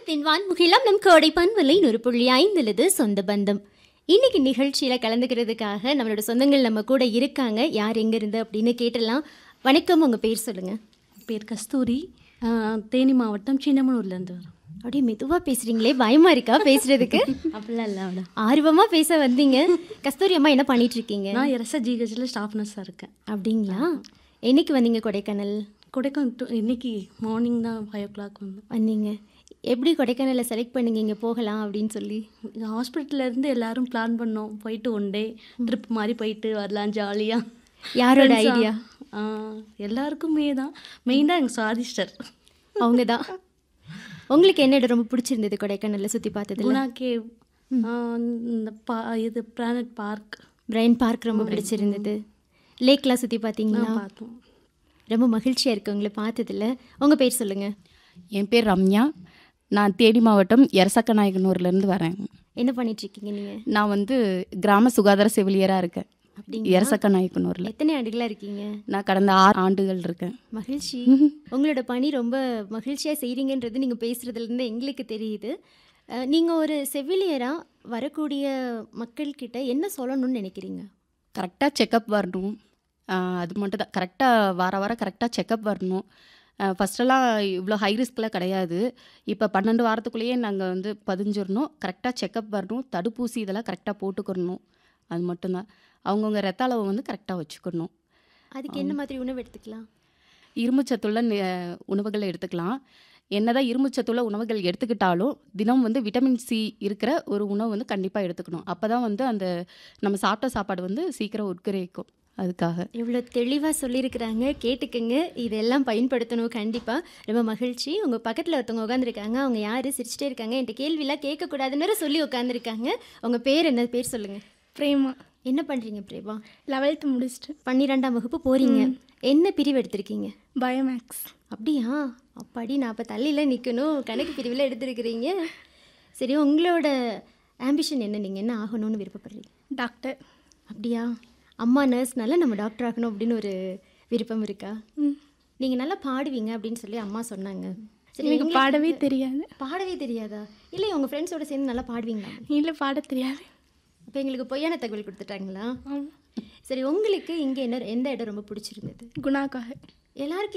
வசந்தத்தின் வான்முகிலம் நம் கோடை பண்பலை ஒரு புள்ளி ஐந்துலது சொந்த பந்தம் இன்னைக்கு நிகழ்ச்சியில கலந்துக்கிறதுக்காக நம்மளோட சொந்தங்கள் நம்ம கூட இருக்காங்க யார் எங்க இருந்து அப்படின்னு கேட்டலாம் வணக்கம் உங்க பேர் சொல்லுங்க பேர் கஸ்தூரி ஆ, தேனி மாவட்டம் சின்னமனூர்லேருந்து வரோம் அப்படியே மெதுவா பேசுறீங்களே பயமா இருக்கா பேசுறதுக்கு அப்படிலாம் இல்லை மேடம் ஆர்வமா பேச வந்தீங்க கஸ்தூரி அம்மா என்ன பண்ணிட்டு இருக்கீங்க நான் எரசா ஜிஹெச்சில் ஸ்டாஃப் நர்ஸாக இருக்கேன் அப்படிங்களா என்னைக்கு வந்தீங்க கொடைக்கானல் கொடைக்கானல் to- இன்னைக்கு மார்னிங் தான் ஃபைவ் ஓ கிளாக் வந்தோம் வந்தீங்க எப்படி கொடைக்கானலை செலக்ட் பண்ணீங்க இங்க போகலாம் அப்படின்னு சொல்லி ஹாஸ்பிட்டல்லேருந்து எல்லாரும் பிளான் பண்ணோம் போயிட்டு ஒன் டே ட்ரிப் மாதிரி போயிட்டு வரலாம் ஜாலியாக யாரோட ஐடியா எல்லாருக்குமே தான் மெயினாக எங்கள் சாதிஸ்டர் அவங்க தான் உங்களுக்கு என்ன இடம் ரொம்ப பிடிச்சிருந்தது கொடைக்கானல்ல சுற்றி பார்த்ததுல குணா கேவ் இந்த பா இது பிளானட் பார்க் பிரைன் பார்க் ரொம்ப பிடிச்சிருந்தது லேக்லாம் சுற்றி பார்த்தீங்களா பார்த்தோம் ரொம்ப மகிழ்ச்சியாக இருக்கு உங்களை பார்த்ததுல உங்கள் பேர் சொல்லுங்கள் என் பேர் ரம்யா நான் தேனி மாவட்டம் எரசக்கநாயக்கனூர்லேருந்து வரேன் என்ன பண்ணிட்டு இருக்கீங்க நீங்கள் நான் வந்து கிராம சுகாதார செவிலியராக இருக்கேன் அப்படிங்களா? எரசக்கநாயக்கனூரில் எத்தனை ஆண்டுகளாக இருக்கீங்க நான் கடந்த ஆறு ஆண்டுகள் இருக்கேன் மகிழ்ச்சி உங்களோட பணி ரொம்ப மகிழ்ச்சியாக செய்கிறீங்கன்றது நீங்கள் பேசுகிறதுலேருந்து எங்களுக்கு தெரியுது நீங்கள் ஒரு செவிலியராக வரக்கூடிய மக்கள்கிட்ட என்ன சொல்லணும்னு நினைக்கிறீங்க கரெக்டாக செக்கப் வரணும் ஆஹ் அது மட்டும் தான் கரெக்டாக வார வாரம் கரெக்டாக செக்கப் வரணும் ஃபஸ்ட்டெல்லாம் இவ்வளோ ஹை ரிஸ்க்லாம் கிடையாது இப்போ பன்னெண்டு வாரத்துக்குள்ளேயே நாங்கள் வந்து பதிஞ்சிடணும் கரெக்டாக செக்கப் வரணும் தடுப்பூசி இதெல்லாம் கரெக்டாக போட்டுக்கிறணும் அது மட்டும்தான் அவங்கவுங்க ரத்த அளவை வந்து கரெக்டாக வச்சுக்கணும் அதுக்கு என்ன மாதிரி உணவு எடுத்துக்கலாம் இரும்புச்சத்துள்ள நி- உணவுகளை எடுத்துக்கலாம் என்னதான் இரும்புச்சத்துள்ள உணவுகள் எடுத்துக்கிட்டாலும் தினம் வந்து விட்டமின் சி இருக்கிற ஒரு உணவு வந்து கண்டிப்பாக எடுத்துக்கணும் அப்போ தான் வந்து அந்த நம்ம சாப்பிட்ட சாப்பாடு வந்து சீக்கிரம் உட்கரிக்கும் அதுக்காக இவ்வளோ தெளிவாக சொல்லியிருக்கிறாங்க கேட்டுக்கங்க இதெல்லாம் பயன்படுத்தணும் கண்டிப்பாக ரொம்ப மகிழ்ச்சி உங்கள் பக்கத்தில் ஒருத்தவங்க உட்காந்துருக்காங்க அவங்க யார் சிரிச்சிட்டே இருக்காங்க என்கிட்ட கேள்விலாம் கேட்கக்கூடாதுன்னு சொல்லி உட்காந்துருக்காங்க உங்கள் பேர் என்ன பேர் சொல்லுங்கள் பிரேமா என்ன பண்ணுறீங்க பிரேமா லெவல்த்து முடிச்சுட்டு பன்னிரெண்டாம் வகுப்பு போகிறீங்க என்ன பிரிவு எடுத்திருக்கீங்க பயோமேக்ஸ் அப்படியா அப்பாடி நான் அப்போ தள்ளியில் நிற்கணும் கணக்கு பிரிவில் எடுத்திருக்கிறீங்க சரி உங்களோட ஆம்பிஷன் என்ன நீங்கள் என்ன ஆகணும்னு விருப்பப்படுறீங்க டாக்டர் அப்படியா அம்மா நர்ஸ்னால நம்ம டாக்டர் ஆகணும் அப்படின்னு ஒரு விருப்பம் இருக்கா நீங்கள் நல்லா பாடுவீங்க அப்படின்னு சொல்லி அம்மா சொன்னாங்க சரி எனக்கு எங்களுக்கு பாடவே தெரியாது பாடவே தெரியாதா இல்லை உங்கள் ஃப்ரெண்ட்ஸோட சேர்ந்து நல்லா பாடுவீங்களா இல்லை பாட தெரியாது அப்போ எங்களுக்கு பொய்யான தகவல் கொடுத்துட்டாங்களா ஆமாம் சரி உங்களுக்கு இங்கே என்ன எந்த இடம் ரொம்ப பிடிச்சிருந்தது குணாக்காக எல்லாருக்கும்